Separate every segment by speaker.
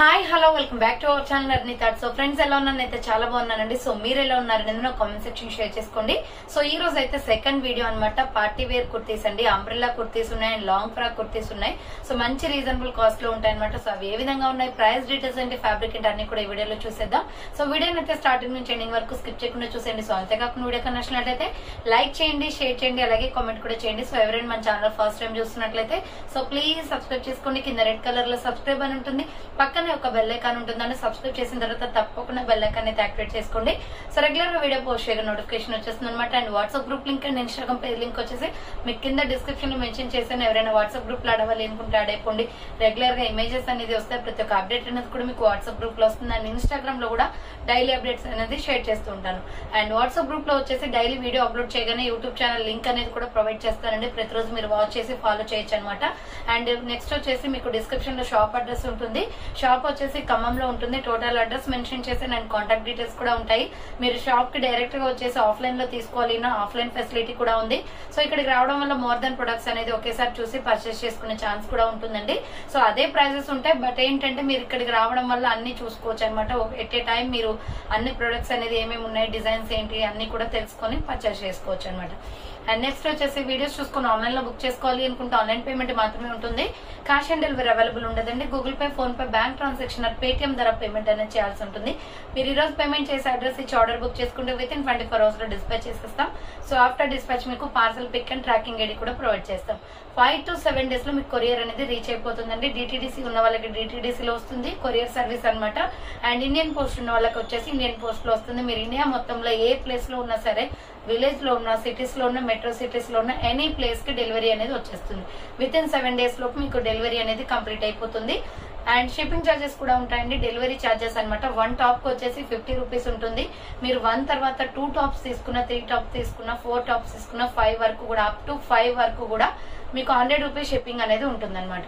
Speaker 1: hi hello welcome back to our channel Arni thought so friends ఎలా ఉన్నాను అయితే చాలా బాగున్నానండి సో మీరు ఎలా ఉన్నారు అనేది నా కామెంట్ సెక్షన్ షేర్ చేసుకోండి సో ఈ రోజు అయితే సెకండ్ వీడియో అన్నమాట పార్టీ వేర్ కుర్తీస్ అండి అంబ్రెల్లా కుర్తీస్ ఉన్నాయి అండ్ లాంగ్ ఫ్రాక్ కుర్తీస్ ఉన్నాయి సో మంచి రీజనబుల్ కాస్ట్ లో ఉంటాయి అనమాట సో అవి ఏ విధంగా ఉన్నాయి ప్రైస్ డీటెయిల్స్ అంటే ఫ్యాబ్రిక్ ఏంటి అన్ని కూడా ఈ వీడియోలో చూసేద్దాం సో వీడియోని అయితే స్టార్టింగ్ నుంచి ఎండింగ్ వరకు స్కిప్ చేయకుండా చూసేయండి సో అంతేకాకుండా వీడియో కన్నా నచ్చినట్లయితే లైక్ చేయండి షేర్ చేయండి అలాగే కామెంట్ కూడా చేయండి సో ఎవరైనా మన ఛానల్ ఫస్ట్ టైం చూస్తున్నట్లయితే సో ప్లీజ్ సబ్స్క్రైబ్ చేసుకోండి కింద రెడ్ కలర్ లో సబ్స్క్రైబ్ అని ఉంటుంది పక్కనే ఒక బెల్ ఐకాన్ ఉంటుందని సబ్స్క్రైబ్ చేసిన తర్వాత తప్పకుండా బెల్ ఐకాన్ అయితే యాక్టివేట్ చేసుకోండి సో రెగ్యులర్ గా వీడియో పోస్ట్ చేయగా నోటిఫికేషన్ వచ్చేస్తుంది అనమాట and WhatsApp group link and Instagram page link వచ్చేసి మీకు కింద డిస్క్రిప్షన్ లో మెన్షన్ చేశాను ఎవరైనా వాట్సాప్ గ్రూప్ లో అడవాలి అనుకుంటే యాడ్ అయిపోండి రెగ్యులర్ గా ఇమేజెస్ అనేది వస్తాయి ప్రతి ఒక్క అప్డేట్ అనేది కూడా మీకు వాట్సాప్ గ్రూప్ లో వస్తుంది అండ్ ఇన్స్టాగ్రామ్ లో కూడా డైలీ అప్డేట్స్ అనేది షేర్ చేస్తూ ఉంటాను అండ్ వాట్సాప్ గ్రూప్ లో వచ్చేసి డైలీ వీడియో అప్లోడ్ చేయగానే యూట్యూబ్ ఛానల్ లింక్ అనేది కూడా ప్రొవైడ్ చేస్తానండి ప్రతిరోజు మీరు వాచ్ చేసి ఫాలో చేయొచ్చు అనమాట అండ్ నెక్స్ట్ వచ్చేసి మీకు డిస్క్రిప్షన్ లో షాప్ అడ్రస్ ఉంటుంది షాప్ వచ్చేసి ఖమ్మంలో ఉంటుంది టోటల్ అడ్రస్ మెన్షన్ చేసి అండ్ కాంటాక్ట్ డీటెయిల్స్ కూడా ఉంటాయి మీరు షాప్ కి డైరెక్ట్ గా వచ్చేసి ఆఫ్లైన్ లో తీసుకోవాలి ఆఫ్లైన్ ఫెసిలిటీ కూడా ఉంది సో ఇక్కడికి రావడం వల్ల మోర్ దెన్ ప్రొడక్ట్స్ అనేది ఒకేసారి చూసి పర్చేస్ చేసుకునే ఛాన్స్ కూడా ఉంటుందండి సో అదే ప్రైజెస్ ఉంటాయి బట్ ఏంటంటే మీరు ఇక్కడికి రావడం వల్ల అన్ని చూసుకోవచ్చు అనమాట ఎట్ ఏ టైం మీరు అన్ని ప్రొడక్ట్స్ అనేది ఏమేమి ఉన్నాయి డిజైన్స్ ఏంటి అన్ని కూడా తెలుసుకొని పర్చేస్ చేసుకోవచ్చు అనమాట అండ్ నెక్స్ట్ వచ్చేసి వీడియోస్ చూసుకొని ఆన్లైన్ లో బుక్ చేసుకోవాలి అనుకుంటే ఆన్లైన్ పేమెంట్ మాత్రమే ఉంటుంది క్యాష్ ఆన్ డెలివరీ అవైలబుల్ ఉండదండి Google Pay PhonePe bank transaction Paytm ధర పేమెంట్ అనేది చేయాల్సి ఉంటుంది మీరు ఈ రోజు పేమెంట్ చేసి అడ్రస్ ఇచ్చి ఆర్డర్ బుక్ చేసుకుంటే within twenty four hours లో డిస్పాచ్ చేసేస్తాం సో ఆఫ్టర్ డిస్పాచ్ మీకు parcel pick and tracking ID కూడా ప్రొవైడ్ చేస్తాం ఫైవ్ టు సెవెన్ డేస్ లో మీకు కొరియర్ అనేది రీచ్ అయిపోతుందండి డిటీడీసీ ఉన్న వాళ్ళకి డిటీడీసీ లో వస్తుంది కొరియర్ సర్వీస్ అనమాట అండ్ ఇండియన్ పోస్ట్ ఉన్న వాళ్ళకి వచ్చేసి ఇండియన్ పోస్ట్ లో వస్తుంది మీరు ఇండియా మొత్తంలో ఏ ప్లేస్ లో ఉన్నా సరే విలేజ్ లో ఉన్న సిటీస్ లో ఉన్న మెట్రో సిటీస్ లో ఉన్న ఎనీ ప్లేస్ కి డెలివరీ అనేది వచ్చేస్తుంది విత్ ఇన్ సెవెన్ డేస్ లోపు మీకు డెలివరీ అనేది కంప్లీట్ అయిపోతుంది అండ్ షిప్పింగ్ ఛార్జెస్ కూడా ఉంటాయండి డెలివరీ ఛార్జెస్ అనమాట వన్ టాప్ కి వచ్చేసి ఫిఫ్టీ రూపీస్ ఉంటుంది మీరు వన్ తర్వాత టూ టాప్స్ తీసుకున్న త్రీ టాప్స్ తీసుకున్న ఫోర్ టాప్స్ తీసుకున్న ఫైవ్ వరకు కూడా అప్ టు ఫైవ్ వరకు కూడా మీకు హండ్రెడ్ రూపీస్ షిప్పింగ్ అనేది ఉంటుంది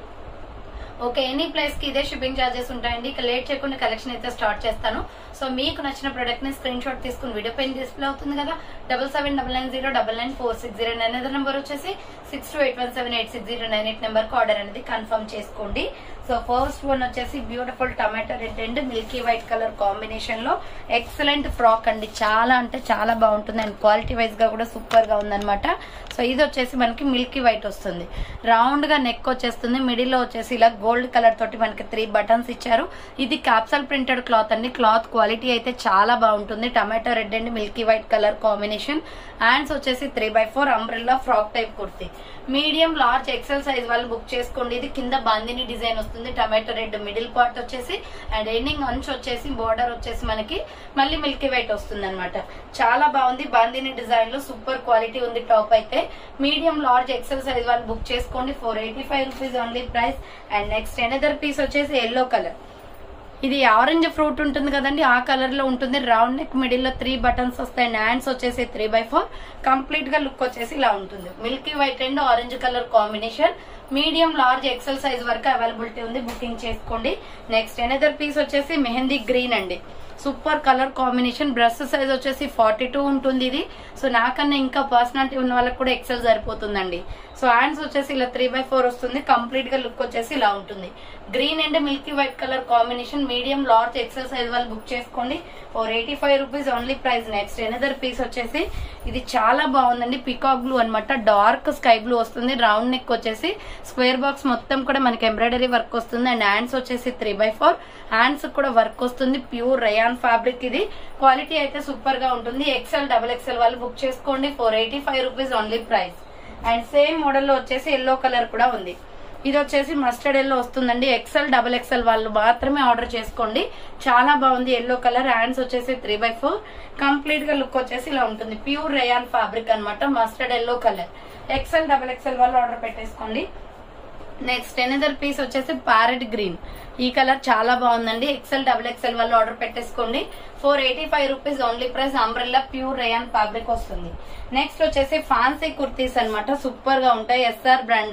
Speaker 1: ఓకే ఎనీ ప్లేస్ కి ఇదే షిప్పింగ్ ఛార్జెస్ ఉంటాయండి ఇక లేట్ చేయకుండా కలెక్షన్ అయితే స్టార్ట్ చేస్తాను సో మీకు నచ్చిన ప్రొడక్ట్ ని స్క్రీన్ షాట్ తీసుకుని వీడియో పైన డిస్ప్లే అవుతుంది కదా double seven double nine zero double nine four six zero nine అదే నెంబర్ వచ్చేసి six two eight one seven eight six zero nine eight number కి ఆర్డర్ అనేది కన్ఫర్మ్ చేసుకోండి సో ఫస్ట్ వన్ వచ్చేసి beautiful tomato red and milky white colour combination లో excellent frock అండి చాలా అంటే చాలా బాగుంటుంది అండ్ క్వాలిటీ వైజ్ గా కూడా సూపర్ గా ఉందన్నమాట సో ఇది వచ్చేసి మనకి మిల్కీ వైట్ వస్తుంది రౌండ్ గా నెక్ వచ్చేస్తుంది మిడిల్ లో వచ్చేసి ఇలా గోల్డ్ కలర్ తోటి మనకి త్రీ బటన్స్ ఇచ్చారు ఇది క్యాప్సల్ ప్రింటెడ్ క్లాత్ అండి క్లాత్ క్వాలిటీ అయితే చాలా బాగుంటుంది tomato red and milky white colour combination hands వచ్చేసి three by four umbrella frock type kurti medium large XL size వాళ్ళు బుక్ చేసుకోండి ఇది కింద బాందిని డిజైన్ వస్తుంది టమాటో రెడ్ మిడిల్ పార్ట్ వచ్చేసి అండ్ ఎండింగ్ అంచ్ వచ్చేసి బోర్డర్ వచ్చేసి మనకి మళ్ళీ మిల్కీ వైట్ వస్తుంది అనమాట చాలా బాగుంది బాందిని డిజైన్ లో సూపర్ క్వాలిటీ ఉంది టాప్ అయితే మీడియం లార్జ్ ఎక్సెల్ సైజ్ వాళ్ళు బుక్ చేసుకోండి four eighty five rupees only price and next another piece వచ్చేసి ఎల్లో కలర్ ఇది ఆరెంజ్ ఫ్రూట్ ఉంటుంది కదండి ఆ కలర్ లో ఉంటుంది రౌండ్ నెక్ మిడిల్ లో త్రీ బటన్స్ వస్తాయి హ్యాండ్స్ వచ్చేసి త్రీ బై ఫోర్ కంప్లీట్ గా లుక్ వచ్చేసి ఇలా ఉంటుంది milky white and orange colour combination medium large XL size వరకు అవైలబిలిటీ ఉంది బుకింగ్ చేసుకోండి నెక్స్ట్ ఎనదర్ పీస్ వచ్చేసి మెహందీ గ్రీన్ అండి సూపర్ కలర్ కాంబినేషన్ బ్రష్ సైజ్ వచ్చేసి ఫార్టీ టూ ఉంటుంది ఇది సో నాకన్నా ఇంకా పర్సనాలిటీ ఉన్న వాళ్ళకి కూడా ఎక్సెల్ సరిపోతుందండి సో హ్యాండ్స్ వచ్చేసి ఇలా త్రీ బై ఫోర్ వస్తుంది కంప్లీట్ గా లుక్ వచ్చేసి ఇలా ఉంటుంది green and milky white colour combination medium large XL size వాళ్ళు బుక్ చేసుకోండి four eighty five rupees only price next another piece వచ్చేసి ఇది చాలా బాగుందండి పికాక్ బ్లూ అనమాట డార్క్ స్కై బ్లూ వస్తుంది రౌండ్ నెక్ వచ్చేసి స్క్వేర్ బాక్స్ మొత్తం కూడా మనకి ఎంబ్రాయిడరీ వర్క్ వస్తుంది అండ్ హ్యాండ్స్ వచ్చేసి త్రీ బై ఫోర్ హ్యాండ్స్ కూడా వర్క్ వస్తుంది ప్యూర్ రయాన్ ఫ్యాబ్రిక్ ఇది క్వాలిటీ అయితే సూపర్ గా ఉంటుంది ఎక్సెల్ డబుల్ ఎక్సెల్ వాళ్ళు బుక్ చేసుకోండి four eighty five rupees only price and same model లో వచ్చేసి ఎల్లో కలర్ కూడా ఉంది ఇది వచ్చేసి మస్టర్డ్ ఎల్లో వస్తుందండి ఎక్సెల్ డబుల్ ఎక్సెల్ వాళ్ళు మాత్రమే ఆర్డర్ చేసుకోండి చాలా బాగుంది ఎల్లో కలర్ హ్యాండ్స్ వచ్చేసి త్రీ బై ఫోర్ కంప్లీట్ గా లుక్ వచ్చేసి ఇలా ఉంటుంది ప్యూర్ రేయాన్ ఫ్యాబ్రిక్ అనమాట mustard yellow colour XL double XL వాళ్ళు ఆర్డర్ పెట్టేసుకోండి నెక్స్ట్ ఎనదర్ పీస్ వచ్చేసి ప్యారెట్ గ్రీన్ ఈ కలర్ చాలా బాగుందండి ఎక్సెల్ డబుల్ ఎక్సెల్ వాళ్ళు ఆర్డర్ పెట్టేసుకోండి four eighty five rupees only price umbrella pure rayon fabric వస్తుంది నెక్స్ట్ వచ్చేసి ఫ్యాన్సీ కుర్తీస్ అనమాట సూపర్ గా ఉంటాయి ఎస్ఆర్ బ్రాండ్ లో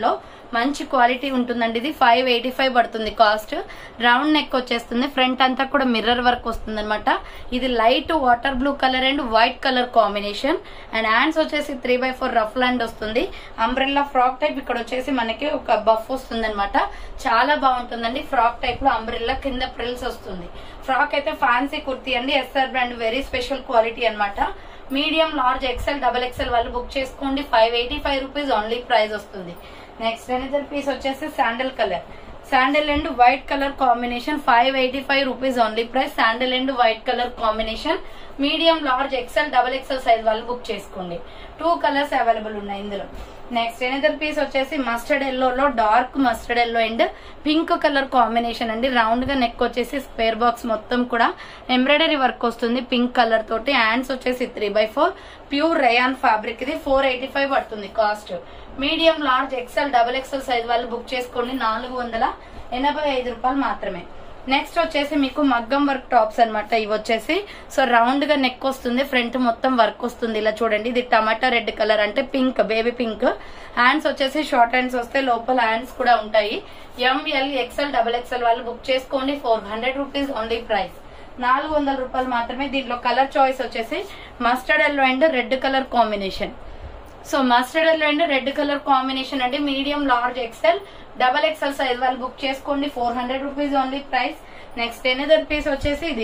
Speaker 1: మంచి క్వాలిటీ ఉంటుందండి ఇది ఫైవ్ ఎయిటీ ఫైవ్ పడుతుంది కాస్ట్ రౌండ్ నెక్ వచ్చేస్తుంది ఫ్రంట్ అంతా కూడా మిర్రర్ వర్క్ వస్తుంది అనమాట ఇది light water blue colour and white colour combination and hands వచ్చేసి త్రీ బై ఫోర్ రఫ్ ల్యాండ్ వస్తుంది అంబ్రెల్లా ఫ్రాక్ టైప్ ఇక్కడ వచ్చేసి మనకి ఒక బఫ్ వస్తుంది అనమాట చాలా బాగుంటుందండి ఫ్రాక్ టైప్ లో అంబ్రెల్లా కింద ప్రిల్స్ వస్తుంది ఫ్రాక్ అయితే ఫ్యాన్సీ కుర్తీ అండి SR brand very special quality అన్నమాట medium large XL double XL వాళ్ళు బుక్ చేసుకోండి five eighty five rupees only price వస్తుంది నెక్స్ట్ ఎనదర్ పీస్ వచ్చేసి sandal colour sandal and white colour combination five eighty five rupees only price sandal and white colour combination medium large XL double XL size వాళ్ళు book చేసుకోండి two colours available ఉన్నాయి ఇందులో next another piece వచ్చేసి mustard yellow లో dark mustard yellow and pink colour combination అండి round గా neck వచ్చేసి square box మొత్తం కూడా ఎంబ్రాయిడరీ వర్క్ వస్తుంది పింక్ కలర్ తోటి హ్యాండ్స్ వచ్చేసి three by four pure rayon fabric ఇది ఫోర్ ఎయిటీ ఫైవ్ పడుతుంది cost medium large XL double XL size వాళ్ళు బుక్ చేసుకోండి నాలుగు వందల ఎనభై ఐదు రూపాయలు మాత్రమే నెక్స్ట్ వచ్చేసి మీకు మగ్గం వర్క్ టాప్స్ అన్నమాట ఇవి వచ్చేసి సో రౌండ్ గా నెక్ వస్తుంది ఫ్రంట్ మొత్తం వర్క్ వస్తుంది ఇలా చూడండి ఇది టమాటా రెడ్ కలర్ అంటే పింక్ బేబీ పింక్ హ్యాండ్స్ వచ్చేసి షార్ట్ హ్యాండ్స్ వస్తే లోపల హ్యాండ్స్ కూడా ఉంటాయి ఎంఎల్ ఎక్సెల్ డబల్ ఎక్సెల్ వాళ్ళు బుక్ చేసుకోండి four hundred rupees only price నాలుగు వందల రూపాయలు మాత్రమే దీంట్లో కలర్ చాయిస్ వచ్చేసి mustard yellow and red colour combination so mustard yellow and red colour combination అంటే medium large XL double XL size వాళ్ళు బుక్ చేసుకోండి four hundred rupees only price next another piece వచ్చేసి ఇది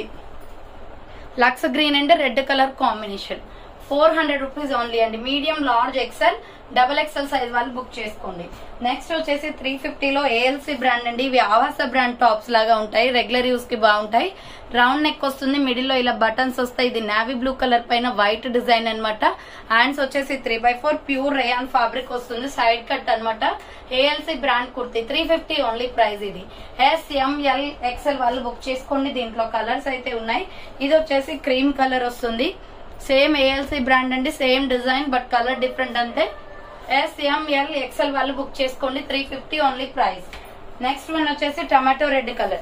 Speaker 1: లక్స్ green and red colour combination four hundred rupees only అండి medium large XL double XL size వాళ్ళు book చేసుకోండి next వచ్చేసి three ఫిఫ్టీలో ఏఎల్సీ బ్రాండ్ అండి ఇవి ఆవాస బ్రాండ్ టాప్స్ లాగా ఉంటాయి రెగ్యులర్ యూస్ కి బాగుంటాయి రౌండ్ నెక్ వస్తుంది మిడిల్ లో ఇలా బటన్స్ వస్తాయి ఇది నావీ బ్లూ కలర్ పైన వైట్ డిజైన్ అన్నమాట హ్యాండ్స్ వచ్చేసి three by four pure rayon fabric వస్తుంది సైడ్ కట్ అన్నమాట ALC brand kurti three fifty only price ఇది ఎస్ ఎంఎల్ ఎక్సెల్ వాళ్ళు బుక్ చేసుకోండి దీంట్లో కలర్స్ అయితే ఉన్నాయి ఇది వచ్చేసి క్రీమ్ కలర్ వస్తుంది సేమ్ ఏఎల్సీ బ్రాండ్ అండి same design but colour different అంతే ఎస్ ఎంఎల్ ఎక్సెల్ వాళ్ళు బుక్ చేసుకోండి three fifty only price next one వచ్చేసి tomato red colour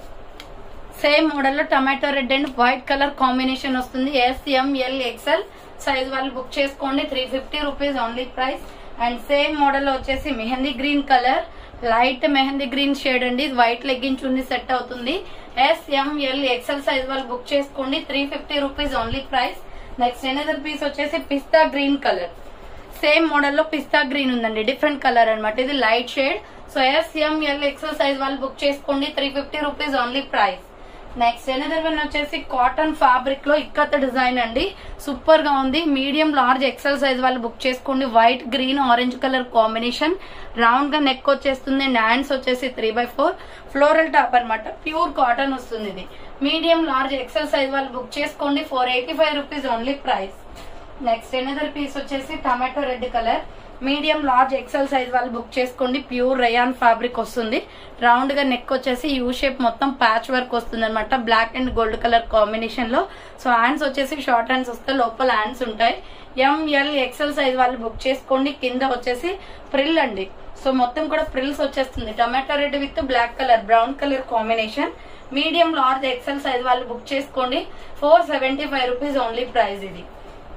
Speaker 1: same model లో tomato red and white colour combination వస్తుంది S M L XL size వాళ్ళు book చేసుకోండి three fifty rupees only price and same model వచ్చేసి mehndi green colour light mehndi green shade అండి white legging chunni set అవుతుంది S M L XL size వాళ్ళు book చేసుకోండి three fifty rupees only price next another piece వచ్చేసి pista green colour same model లో pista green ఉందండి different colour అన్నమాట ఇది light shade so S M L XL size వాళ్ళు బుక్ చేసుకోండి three fifty rupees only price next another one వచ్చేసి cotton fabric లో ikat design అండి సూపర్ గా ఉంది మీడియం లార్జ్ ఎక్సెల్ సైజ్ వాళ్ళు బుక్ చేసుకోండి white green orange colour combination round గా నెక్ వచ్చేస్తుంది అండ్ హ్యాండ్స్ వచ్చేసి three by four floral top అన్నమాట ప్యూర్ కాటన్ వస్తుంది ఇది మీడియం లార్జ్ ఎక్సెల్ సైజ్ వాళ్ళు బుక్ చేసుకోండి four eighty five rupees only price next another piece వచ్చేసి tomato red colour medium large XL size వాళ్ళు book చేసుకోండి pure rayon fabric వస్తుంది round గా నెక్ వచ్చేసి యూ షేప్ మొత్తం ప్యాచ్ వర్క్ వస్తుంది అనమాట black and gold colour combination లో సో హ్యాండ్స్ వచ్చేసి షార్ట్ హ్యాండ్స్ వస్తే లోపల హ్యాండ్స్ ఉంటాయి ఎంఎల్ ఎక్సెల్ సైజ్ వాళ్ళు బుక్ చేసుకోండి కింద వచ్చేసి ప్రిల్ అండి సో మొత్తం కూడా ప్రిల్స్ వచ్చేస్తుంది tomato red with black colour brown colour combination medium large XL size వాళ్ళు బుక్ చేసుకోండి four seventy five rupees only price ఇది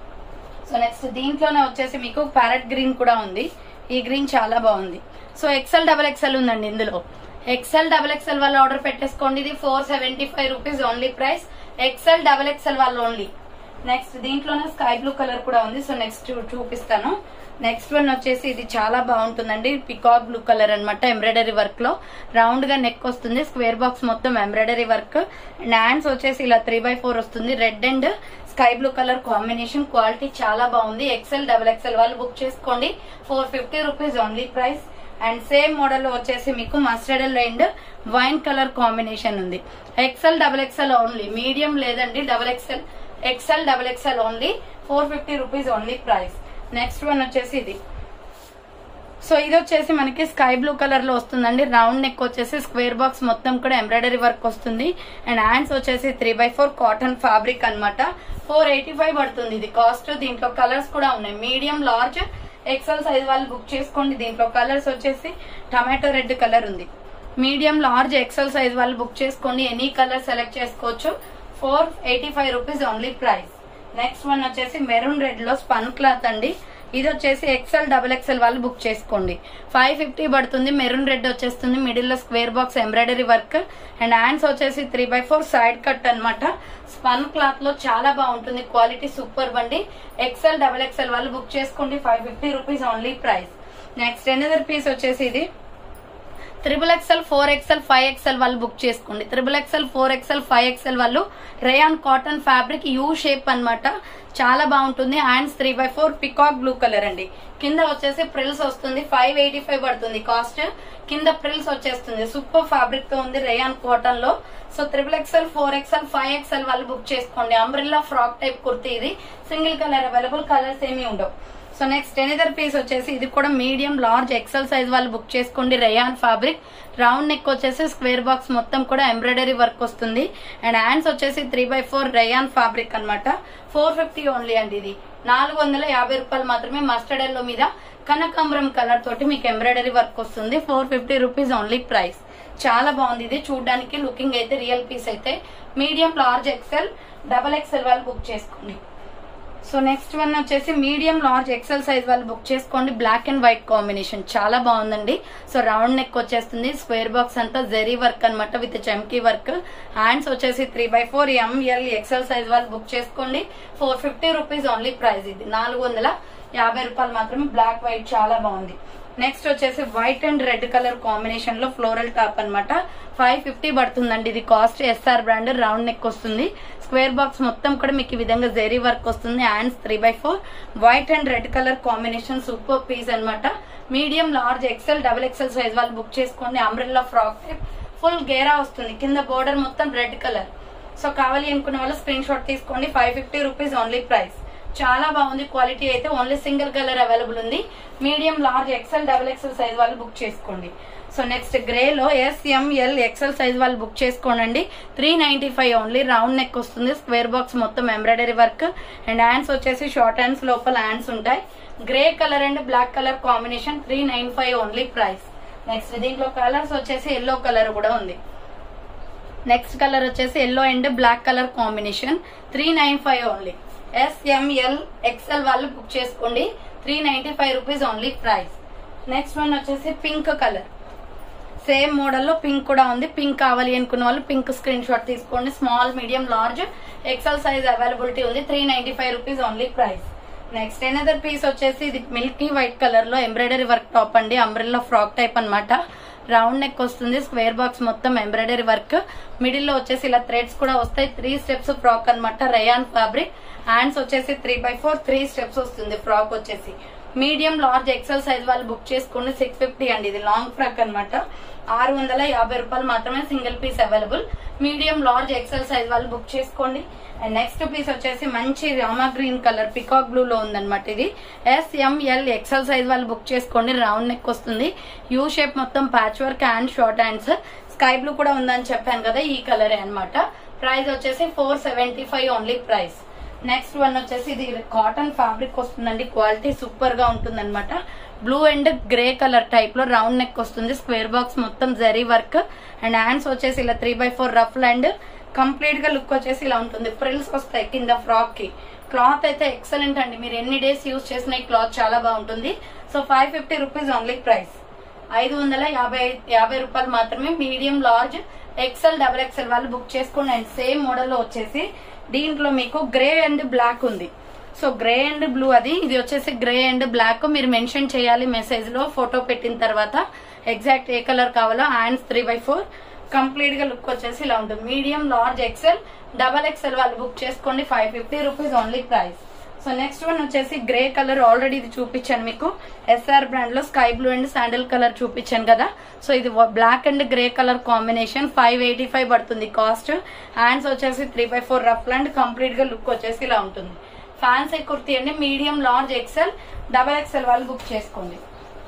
Speaker 1: సో నెక్స్ట్ దీంట్లోనే వచ్చేసి మీకు ప్యారెట్ గ్రీన్ కూడా ఉంది ఈ గ్రీన్ చాలా బాగుంది సో ఎక్సెల్ డబల్ ఎక్సెల్ ఉందండి ఇందులో ఎక్సెల్ డబల్ ఎక్సెల్ వాళ్ళు ఆర్డర్ పెట్టేసుకోండి ఇది four seventy five rupees only price XL double XL వాళ్ళు ఓన్లీ నెక్స్ట్ దీంట్లోనే స్కై బ్లూ కలర్ కూడా ఉంది సో నెక్స్ట్ చూపిస్తాను నెక్స్ట్ వన్ వచ్చేసి ఇది చాలా బాగుంటుందండి పికాక్ బ్లూ కలర్ అన్నమాట ఎంబ్రాయిడరీ వర్క్ లో రౌండ్ గా నెక్ వస్తుంది స్క్వేర్ బాక్స్ మొత్తం ఎంబ్రాయిడరీ వర్క్ అండ్ హ్యాండ్స్ వచ్చేసి ఇలా త్రీ బై ఫోర్ వస్తుంది red and sky blue colour combination quality చాలా బాగుంది ఎక్సెల్ డబల్ ఎక్సెల్ వాళ్ళు బుక్ చేసుకోండి four fifty rupees only price and same model లో వచ్చేసి మీకు mustard and wine colour combination ఉంది XL double XL only medium లేదండి double XL XL double XL only four fifty rupees only price next one వచ్చేసి ఇది so ఇది వచ్చేసి మనకి స్కై బ్లూ కలర్ లో వస్తుందండి రౌండ్ నెక్ వచ్చేసి స్క్వేర్ బాక్స్ మొత్తం కూడా ఎంబ్రాయిడరీ వర్క్ వస్తుంది అండ్ హ్యాండ్స్ వచ్చేసి three by four cotton fabric అనమాట ఫోర్ ఎయిటీ ఫైవ్ పడుతుంది ఇది కాస్ట్ దీంట్లో కలర్స్ కూడా ఉన్నాయి మీడియం లార్జ్ ఎక్సెల్ సైజ్ వాళ్ళు బుక్ చేసుకోండి దీంట్లో కలర్స్ వచ్చేసి టమాటో రెడ్ కలర్ ఉంది మీడియం లార్జ్ ఎక్సెల్ సైజ్ వాళ్ళు బుక్ చేసుకోండి ఎనీ కలర్ సెలెక్ట్ చేసుకోవచ్చు four eighty five rupees only price next one వచ్చేసి మెరూన్ రెడ్ లో స్పన్ క్లాత్ అండి ఇది వచ్చేసి ఎక్సెల్ డబుల్ ఎక్సెల్ వాళ్ళు బుక్ చేసుకోండి ఫైవ్ ఫిఫ్టీ పడుతుంది మెరూన్ రెడ్ వచ్చేస్తుంది మిడిల్ లో square box embroidery work and hands వచ్చేసి three by four side cut అన్నమాట స్పన్ క్లాత్ లో చాలా బాగుంటుంది క్వాలిటీ సూపర్ బండి ఎక్సెల్ డబుల్ ఎక్సెల్ వాళ్ళు బుక్ చేసుకోండి five fifty rupees only price next another piece వచ్చేసి ఇది triple XL four XL five XL వాళ్ళు బుక్ చేసుకోండి triple XL four XL five XL వాళ్ళు rayon cotton fabric U shape అన్నమాట చాలా బాగుంటుంది hands three by four peacock blue colour అండి కింద వచ్చేసి ప్రిల్స్ వస్తుంది ఫైవ్ ఎయిటీ ఫైవ్ పడుతుంది కాస్ట్ కింద ప్రిల్స్ వచ్చేస్తుంది సూపర్ ఫ్యాబ్రిక్ తో ఉంది రేయాన్ కాటన్ లో so triple XL four XL five XL వాళ్ళు బుక్ చేసుకోండి అంబ్రిల్లా ఫ్రాక్ టైప్ కుర్తీ ఇది సింగిల్ కలర్ అవైలబుల్ కలర్స్ ఏమీ ఉండవు సో నెక్స్ట్ ఎనదర్ పీస్ వచ్చేసి ఇది కూడా మీడియం లార్జ్ ఎక్సెల్ సైజ్ వాళ్ళు బుక్ చేసుకోండి రేయాన్ ఫ్యాబ్రిక్ రౌండ్ నెక్ వచ్చేసి స్క్వేర్ బాక్స్ మొత్తం కూడా ఎంబ్రాయిడరీ వర్క్ వస్తుంది అండ్ హ్యాండ్స్ వచ్చేసి three by four rayon fabric అన్నమాట ఫోర్ ఫిఫ్టీ ఓన్లీ అండి ఇది నాలుగు వందల యాభై రూపాయలు మాత్రమే మస్టర్డ్ ఎల్లో మీద కనకాంబరం కలర్ తోటి మీకు ఎంబ్రాయిడరీ వర్క్ వస్తుంది four fifty rupees only price చాలా బాగుంది ఇది చూడడానికి లుకింగ్ అయితే రియల్ పీస్ అయితే medium large XL double XL వాళ్ళు బుక్ చేసుకోండి సో నెక్స్ట్ వన్ వచ్చేసి మీడియం లార్జ్ ఎక్సెల్ సైజ్ వాళ్ళు బుక్ చేసుకోండి బ్లాక్ అండ్ వైట్ కాంబినేషన్ చాలా బాగుందండి సో రౌండ్ నెక్ వచ్చేస్తుంది స్క్వేర్ బాక్స్ అంతా జెరీ వర్క్ అన్నమాట విత్ చమ్కీ వర్క్ హ్యాండ్స్ వచ్చేసి three by four M L XL size వాళ్ళు బుక్ చేసుకోండి four fifty rupees only price ఇది నాలుగు వందల యాభై రూపాయలు మాత్రమే బ్లాక్ వైట్ చాలా బాగుంది నెక్స్ట్ వచ్చేసి white and red colour combination లో ఫ్లోరల్ టాప్ అన్నమాట ఫైవ్ ఫిఫ్టీ పడుతుందండి ఇది cost S R brand round neck వస్తుంది స్క్వేర్ బాక్స్ మొత్తం కూడా మీకు ఈ విధంగా జెరీ వర్క్ వస్తుంది hands three by four white and red colour combination super piece అన్నమాట medium large XL double XL size వాళ్ళు బుక్ చేసుకోండి అంబ్రెల్లా ఫ్రాక్ టైప్ ఫుల్ గేరా వస్తుంది కింద బోర్డర్ మొత్తం రెడ్ కలర్ సో కావాలి అనుకున్న వాళ్ళు స్క్రీన్ షాట్ తీసుకోండి five fifty rupees only price చాలా బాగుంది క్వాలిటీ అయితే ఓన్లీ సింగిల్ కలర్ అవైలబుల్ ఉంది medium large XL double XL size వాళ్ళు బుక్ చేసుకోండి సో నెక్స్ట్ గ్రే లో ఎస్ఎంఎల్ ఎక్సెల్ సైజ్ వాళ్ళు బుక్ చేసుకోండి three ninety five only round neck వస్తుంది స్క్వేర్ బాక్స్ మొత్తం ఎంబ్రాయిడరీ వర్క్ అండ్ హ్యాండ్స్ వచ్చేసి షార్ట్ హ్యాండ్స్ లోపల హ్యాండ్స్ ఉంటాయి grey colour and black colour combination three nine five only price next దీంట్లో colours వచ్చేసి yellow colour కూడా ఉంది నెక్స్ట్ కలర్ వచ్చేసి yellow and black colour combination three nine five only S M L XL వాళ్ళు book చేసుకోండి three ninety five rupees only price next one వచ్చేసి pink colour same model లో pink కూడా ఉంది పింక్ కావాలి అనుకున్న వాళ్ళు పింక్ స్క్రీన్ షాట్ తీసుకోండి small medium large XL size availability ఉంది three ninety five rupees only price next another piece వచ్చేసి ఇది మిల్కీ వైట్ కలర్ లో ఎంబ్రాయిడరీ వర్క్ టాప్ అండి అంబ్రెల్లా ఫ్రాక్ టైప్ అన్నమాట రౌండ్ నెక్ వస్తుంది స్క్వేర్ బాక్స్ మొత్తం embroidery work middle లో వచ్చేసి ఇలా థ్రెడ్స్ కూడా వస్తాయి త్రీ స్టెప్స్ ఫ్రాక్ అన్నమాట రయాన్ ఫ్యాబ్రిక్ హ్యాండ్స్ వచ్చేసి three by four three steps వస్తుంది ఫ్రాక్ వచ్చేసి మీడియం లార్జ్ ఎక్సెల్ సైజ్ వాళ్ళు బుక్ చేసుకోండి సిక్స్ ఫిఫ్టీ అండి ఇది లాంగ్ ఫ్రాక్ అన్నమాట ఆరు వందల యాభై రూపాయలు మాత్రమే single piece available medium large XL size వాళ్ళు బుక్ చేసుకోండి అండ్ నెక్స్ట్ పీస్ వచ్చేసి మంచి Rama green colour peacock blue లో ఉందన్నమాట ఇది ఎస్ఎంఎల్ ఎక్సెల్ సైజ్ వాళ్ళు బుక్ చేసుకోండి రౌండ్ నెక్ వస్తుంది యూ షేప్ మొత్తం patch work and short hands sky blue కూడా ఉందని చెప్పాను కదా ఈ కలరే అన్నమాట ప్రైస్ వచ్చేసి four seventy five only price next one వచ్చేసి ఇది కాటన్ ఫ్యాబ్రిక్ వస్తుందండి క్వాలిటీ సూపర్ గా ఉంటుంది అనమాట blue and grey colour type లో రౌండ్ నెక్ వస్తుంది స్క్వేర్ బాక్స్ మొత్తం జరీ వర్క్ అండ్ హ్యాండ్స్ వచ్చేసి ఇలా three by four rough and complete గా లుక్ వచ్చేసి ఇలా ఉంటుంది ఫ్రిల్స్ వస్తాయి కింద ఫ్రాక్ కి క్లాత్ అయితే ఎక్సలెంట్ అండి మీరు ఎన్ని డేస్ యూజ్ చేసిన ఈ క్లాత్ చాలా బాగుంటుంది so five fifty rupees only price ఐదు వందల యాభై యాభై రూపాయలు మాత్రమే medium large XL double XL వాళ్ళు బుక్ చేసుకోండి అండ్ సేమ్ మోడల్ లో వచ్చేసి దీంట్లో మీకు గ్రే అండ్ బ్లాక్ ఉంది సో గ్రే అండ్ బ్లూ అది ఇది వచ్చేసి గ్రే అండ్ బ్లాక్ మీరు మెన్షన్ చేయాలి మెసేజ్ లో ఫోటో పెట్టిన తర్వాత ఎగ్జాక్ట్ ఏ కలర్ కావాలో hands three by four complete గా లుక్ వచ్చేసి ఇలా ఉంటుంది medium large XL double XL వాళ్ళు బుక్ చేసుకోండి five fifty rupees only price so next one వచ్చేసి గ్రే కలర్ ఆల్రెడీ ఇది చూపించాను మీకు ఎస్ఆర్ బ్రాండ్ లో sky blue and sandal colour చూపించాను కదా సో ఇది black and grey colour combination five eighty five పడుతుంది కాస్ట్ హ్యాండ్స్ వచ్చేసి three by four rough and complete గా లుక్ వచ్చేసి ఇలా ఉంటుంది ఫ్యాన్సీ కుర్తీ అండి medium large XL double XL వాళ్ళు బుక్ చేసుకోండి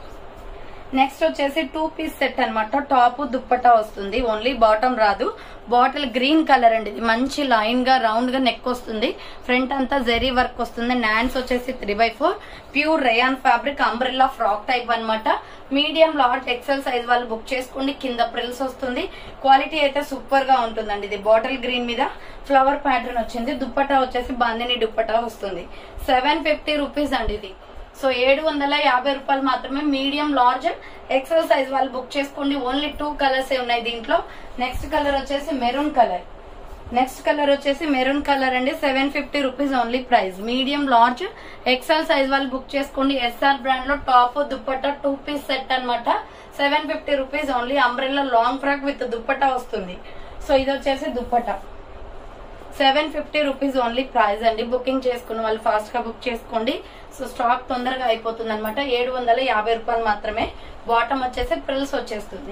Speaker 1: నెక్స్ట్ వచ్చేసి టూ పీస్ సెట్ అన్నమాట టాప్ దుప్పటా వస్తుంది ఓన్లీ బాటమ్ రాదు బాటిల్ గ్రీన్ కలర్ అండి ఇది మంచి లైన్ గా రౌండ్ గా నెక్ వస్తుంది ఫ్రంట్ అంతా జెరీ వర్క్ వస్తుంది నాన్స్ వచ్చేసి three by four pure rayon fabric umbrella frock type అన్నమాట మీడియం లార్జ్ ఎక్సెల్ సైజ్ వాళ్ళు బుక్ చేసుకోండి కింద ప్రిల్స్ వస్తుంది క్వాలిటీ అయితే సూపర్ గా ఉంటుందండి ఇది బాటిల్ గ్రీన్ మీద ఫ్లవర్ ప్యాటర్న్ వచ్చింది దుప్పటా వచ్చేసి బాందిని దుప్పటా వస్తుంది సెవెన్ ఫిఫ్టీ రూపీస్ అండి ఇది సో ఏడు వందల యాభై రూపాయలు మాత్రమే మీడియం లార్జ్ ఎక్సెల్ సైజ్ వాళ్ళు బుక్ చేసుకోండి ఓన్లీ టూ కలర్స్ ఉన్నాయి దీంట్లో నెక్స్ట్ కలర్ వచ్చేసి మెరూన్ కలర్ నెక్స్ట్ కలర్ వచ్చేసి మెరూన్ కలర్ అండి seven fifty rupees only price medium large XL size వాళ్ళు బుక్ చేసుకోండి ఎస్ఆర్ బ్రాండ్ లో top dupatta two piece set అన్నమాట seven fifty rupees only umbrella long frock with dupatta వస్తుంది so ఇది వచ్చేసి dupatta seven fifty rupees only price అండి booking చేసుకున్న వాళ్ళు ఫాస్ట్ గా బుక్ చేసుకోండి సో స్టాక్ తొందరగా అయిపోతుంది అనమాట ఏడు వందల యాభై రూపాయలు మాత్రమే బాటమ్ వచ్చేసి ప్రిల్స్ వచ్చేస్తుంది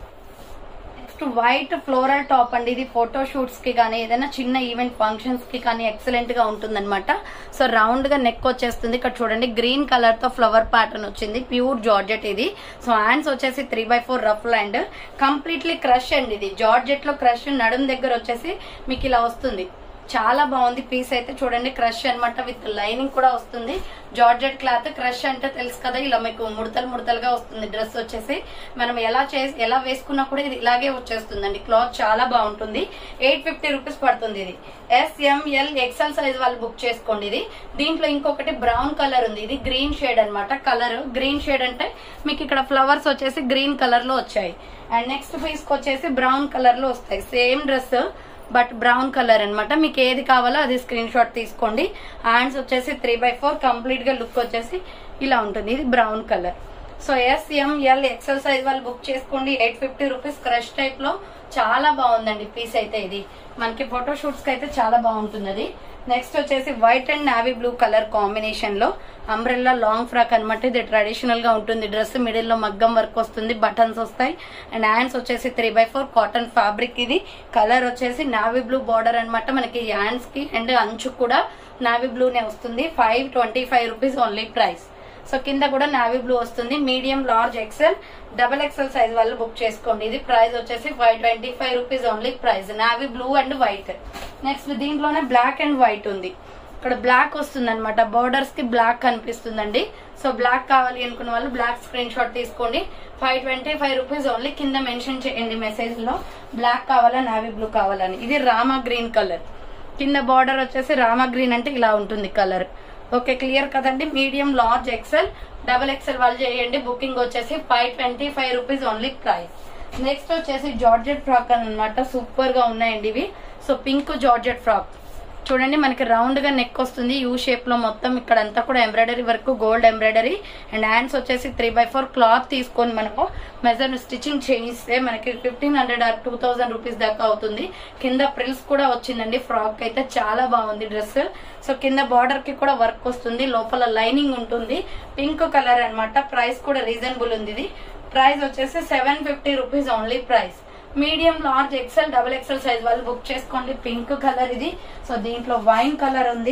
Speaker 1: నెక్స్ట్ వైట్ ఫ్లోరల్ టాప్ అండి ఇది ఫోటో షూట్స్ కి కానీ ఏదైనా చిన్న ఈవెంట్ ఫంక్షన్స్ కి కానీ ఎక్సలెంట్ గా ఉంటుంది అనమాట సో రౌండ్ గా నెక్ వచ్చేస్తుంది ఇక్కడ చూడండి గ్రీన్ కలర్ తో ఫ్లవర్ ప్యాటర్న్ వచ్చింది ప్యూర్ జార్జెట్ ఇది సో హ్యాండ్స్ వచ్చేసి three by four rough and completely crush అండి ఇది జార్జెట్ లో క్రష్ నడుం దగ్గర వచ్చేసి మీకు ఇలా వస్తుంది చాలా బాగుంది పీస్ అయితే చూడండి క్రష్ అన్నమాట విత్ లైనింగ్ కూడా వస్తుంది జార్జెట్ క్లాత్ క్రష్ అంటే తెలుసు కదా ఇలా మీకు ముడతలు ముడతలుగా వస్తుంది డ్రెస్ వచ్చేసి మనం ఎలా చేసి ఎలా వేసుకున్నా కూడా ఇది ఇలాగే వచ్చేస్తుందండి క్లాత్ చాలా బాగుంటుంది ఎయిట్ ఫిఫ్టీ రూపీస్ పడుతుంది ఇది ఎస్ఎంఎల్ ఎక్సెల్ సైజ్ వాళ్ళు బుక్ చేసుకోండి ఇది దీంట్లో ఇంకొకటి బ్రౌన్ కలర్ ఉంది ఇది గ్రీన్ షేడ్ అన్నమాట కలర్ గ్రీన్ షేడ్ అంటే మీకు ఇక్కడ ఫ్లవర్స్ వచ్చేసి గ్రీన్ కలర్ లో వచ్చాయి అండ్ నెక్స్ట్ పీస్ వచ్చేసి బ్రౌన్ కలర్ లో వస్తాయి same dress but brown colour అన్నమాట మీకు ఏది కావాలో అది స్క్రీన్ షాట్ తీసుకోండి హ్యాండ్స్ వచ్చేసి త్రీ బై ఫోర్ కంప్లీట్ గా లుక్ వచ్చేసి ఇలా ఉంటుంది ఇది brown colour so S M L XL size వాళ్ళు బుక్ చేసుకోండి eight fifty rupees crush type లో చాలా బాగుందండి పీస్ అయితే ఇది మనకి ఫోటో షూట్స్ కి అయితే చాలా బాగుంటుంది అది నెక్స్ట్ వచ్చేసి white and navy blue colour combination లో అంబ్రెల్లా లాంగ్ ఫ్రాక్ అనమాట ఇది ట్రెడిషనల్ గా ఉంటుంది డ్రెస్ మిడిల్ లో మగ్గం వర్క్ వస్తుంది బటన్స్ వస్తాయి అండ్ హ్యాండ్స్ వచ్చేసి three by four cotton fabric ఇది కలర్ వచ్చేసి నావీ బ్లూ బార్డర్ అనమాట మనకి హ్యాండ్స్ కి అండ్ అంచు కూడా నావీ బ్లూనే వస్తుంది five twenty five rupees only price so కింద కూడా నావీ బ్లూ వస్తుంది medium large XL double XL size వాళ్ళు బుక్ చేసుకోండి ఇది ప్రైస్ వచ్చేసి five twenty five rupees only price navy blue and white next దీంట్లోనే బ్లాక్ అండ్ వైట్ ఉంది ఇక్కడ బ్లాక్ వస్తుంది అనమాట బోర్డర్స్ కి బ్లాక్ కనిపిస్తుందండి సో బ్లాక్ కావాలి అనుకున్న వాళ్ళు బ్లాక్ స్క్రీన్ షాట్ తీసుకోండి five twenty five rupees only కింద మెన్షన్ చేయండి మెసేజ్ లో బ్లాక్ కావాలా నావీ బ్లూ కావాలని ఇది రామా గ్రీన్ కలర్ కింద బార్డర్ వచ్చేసి రామా గ్రీన్ అంటే ఇలా ఉంటుంది కలర్ ఓకే క్లియర్ కదండి medium large XL double XL వాళ్ళు చేయండి బుకింగ్ వచ్చేసి five twenty five rupees only price next వచ్చేసి జార్జెట్ ఫ్రాక్ అనమాట సూపర్ గా ఉన్నాయండి ఇవి సో పింక్ జార్జెట్ ఫ్రాక్ చూడండి మనకి రౌండ్ గా నెక్ వస్తుంది యూ షేప్ లో మొత్తం ఇక్కడ అంతా కూడా embroidery work gold embroidery and hands వచ్చేసి త్రీ బై ఫోర్ క్లాత్ తీసుకొని మనము మెజర్ స్టిచ్చింగ్ చేయిస్తే మనకి fifteen hundred or two thousand rupees దాకా అవుతుంది కింద ప్రిల్స్ కూడా వచ్చిందండి ఫ్రాక్ అయితే చాలా బాగుంది డ్రెస్ సో కింద బార్డర్ కి కూడా వర్క్ వస్తుంది లోపల లైనింగ్ ఉంటుంది పింక్ కలర్ అన్నమాట ప్రైస్ కూడా రీజనబుల్ ఉంది ఇది ప్రైస్ వచ్చేసి seven fifty rupees only price medium large XL double XL size వాళ్ళు బుక్ చేసుకోండి పింక్ కలర్ ఇది సో దీంట్లో వైన్ కలర్ ఉంది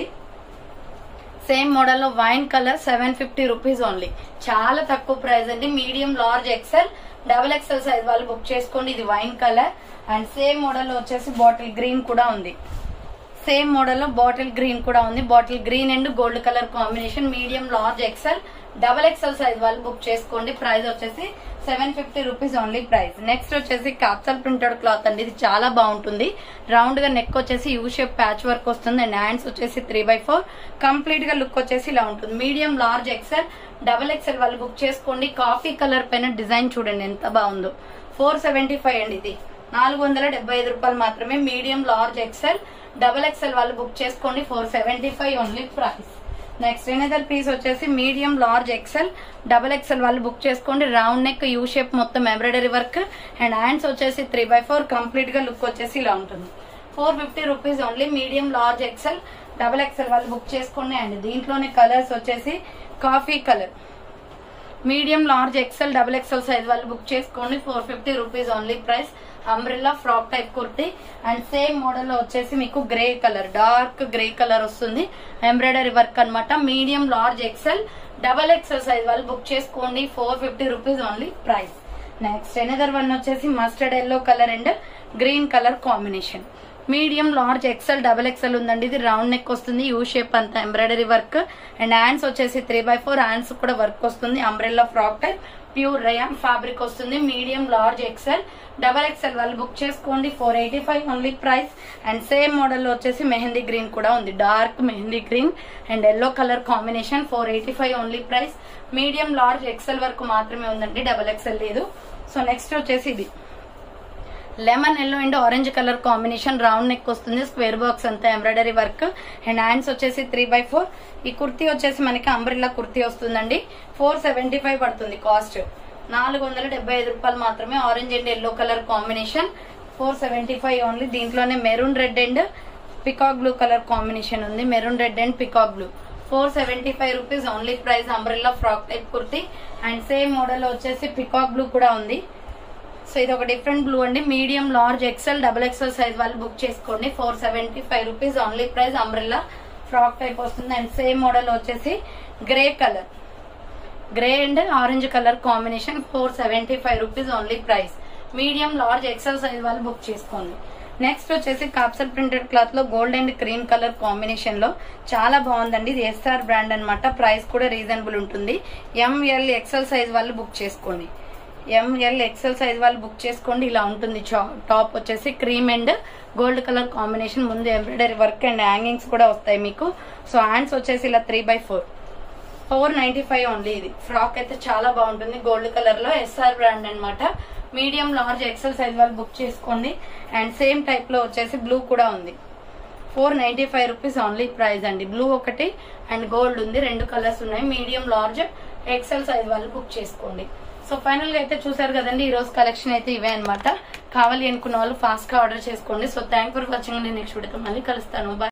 Speaker 1: సేమ్ మోడల్ లో wine colour seven fifty rupees only చాలా తక్కువ ప్రైస్ అండి medium large XL double XL size వాళ్ళు బుక్ చేసుకోండి ఇది wine colour and same model లో వచ్చేసి బాటిల్ గ్రీన్ కూడా ఉంది సేమ్ మోడల్ లో బాటిల్ గ్రీన్ కూడా ఉంది bottle green and gold colour combination medium large XL double XL size వాళ్ళు బుక్ చేసుకోండి ప్రైస్ వచ్చేసి seven fifty rupees only price next వచ్చేసి కాప్సల్ ప్రింటెడ్ క్లాత్ అండి ఇది చాలా బాగుంటుంది రౌండ్ గా నెక్ వచ్చేసి యూ షేప్ ప్యాచ్ వర్క్ వస్తుంది అండ్ హ్యాండ్స్ వచ్చేసి త్రీ బై ఫోర్ కంప్లీట్ గా లుక్ వచ్చేసి ఇలా ఉంటుంది medium large XL double XL వాళ్ళు బుక్ చేసుకోండి కాఫీ కలర్ పైన డిజైన్ చూడండి ఎంత బాగుందో ఫోర్ సెవెంటీ ఫైవ్ అండి ఇది నాలుగు వందల డెబ్బై ఐదు రూపాయలు మాత్రమే medium large XL double XL వాళ్ళు బుక్ చేసుకోండి four seventy five only price next another piece వచ్చేసి medium large XL double XL వాళ్ళు బుక్ చేసుకోండి రౌండ్ నెక్ యూ షేప్ మొత్తం ఎంబ్రాయిడరీ వర్క్ అండ్ హ్యాండ్స్ వచ్చేసి త్రీ బై ఫోర్ కంప్లీట్ గా look వచ్చేసి ఇలా ఉంటుంది four fifty rupees only medium large XL double XL వాళ్ళు బుక్ చేసుకోండి అండ్ దీంట్లోనే కలర్స్ వచ్చేసి coffee colour medium large XL double XL size వాళ్ళు బుక్ చేసుకోండి four fifty rupees only price umbrella frock type kurti and same model లో వచ్చేసి మీకు grey colour dark grey colour వస్తుంది ఎంబ్రాయిడరీ వర్క్ అన్నమాట medium large XL double XL size వాళ్ళు book చేసుకోండి four fifty rupees only price next another one వచ్చేసి mustard yellow colour and green colour combination medium large XL double XL ఉందండి ఇది round neck వస్తుంది U shape అంతా embroidery work and hands వచ్చేసి three by four hands కూడా work వస్తుంది umbrella frock type pure rayon fabric వస్తుంది medium large XL double XL వాళ్ళు book చేసుకోండి four eighty five only price and same model వచ్చేసి mehndi green కూడా ఉంది dark mehndi green and yellow colour combination four eighty five only price medium large XL వరకు మాత్రమే ఉందండి double XL లేదు so next వచ్చేసి ఇది lemon yellow and orange colour combination round neck వస్తుంది స్క్వేర్ బాక్స్ అంతా ఎంబ్రాయిడరీ వర్క్ అండ్ హ్యాండ్స్ వచ్చేసి three by four ఈ కుర్తీ వచ్చేసి మనకి అంబ్రిల్లా కుర్తీ వస్తుందండి ఫోర్ సెవెంటీ ఫైవ్ పడుతుంది కాస్ట్ నాలుగు వందల డెబ్బై ఐదు రూపాయలు మాత్రమే orange and yellow colour combination four seventy five only దీంట్లోనే maroon red and peacock blue colour combination ఉంది maroon red and peacock blue four seventy five rupees only price umbrella frock type kurti and same model వచ్చేసి peacock blue కూడా ఉంది so ఇది ఒక different blue అండి medium large XL double XL size వాళ్ళు book చేసుకోండి four seventy five rupees only price umbrella frock type వస్తుంది and same model వచ్చేసి grey colour grey and orange colour combination four seventy five rupees only price medium large XL size వాళ్ళు book చేసుకోండి next వచ్చేసి capsule printed cloth లో gold and cream colour combination లో చాలా బాగుందండి ఇది ఎస్ఆర్ బ్రాండ్ అన్నమాట ప్రైస్ కూడా రీజనబుల్ ఉంటుంది ఎంఎల్ ఎక్సెల్ సైజ్ వాళ్ళు బుక్ చేసుకోండి ఎంఎల్ ఎక్సెల్ సైజ్ వాళ్ళు బుక్ చేసుకోండి ఇలా ఉంటుంది చా- టాప్ వచ్చేసి cream and gold colour combination ముందు ఎంబ్రాయిడరీ వర్క్ అండ్ హ్యాంగింగ్స్ కూడా వస్తాయి మీకు సో హ్యాండ్స్ వచ్చేసి ఇలా three by four four ninety five only ఇది ఫ్రాక్ అయితే చాలా బాగుంటుంది గోల్డ్ కలర్ లో ఎస్ఆర్ బ్రాండ్ అన్నమాట మీడియం లార్జ్ ఎక్సెల్ సైజ్ వాళ్ళు బుక్ చేసుకోండి అండ్ సేమ్ టైప్ లో వచ్చేసి బ్లూ కూడా ఉంది four ninety five rupees only price అండి బ్లూ ఒకటి అండ్ గోల్డ్ ఉంది రెండు కలర్స్ ఉన్నాయి మీడియం లార్జ్ ఎక్సెల్ సైజ్ వాళ్ళు బుక్ చేసుకోండి సో ఫైనల్ గా అయితే చూసారు కదండి ఈ రోజు కలెక్షన్ అయితే ఇవే అన్నమాట కావాలి అనుకున్న వాళ్ళు ఫాస్ట్ గా ఆర్డర్ చేసుకోండి so thank for watching next వీడియోతో మళ్ళీ కలుస్తాను బాయ్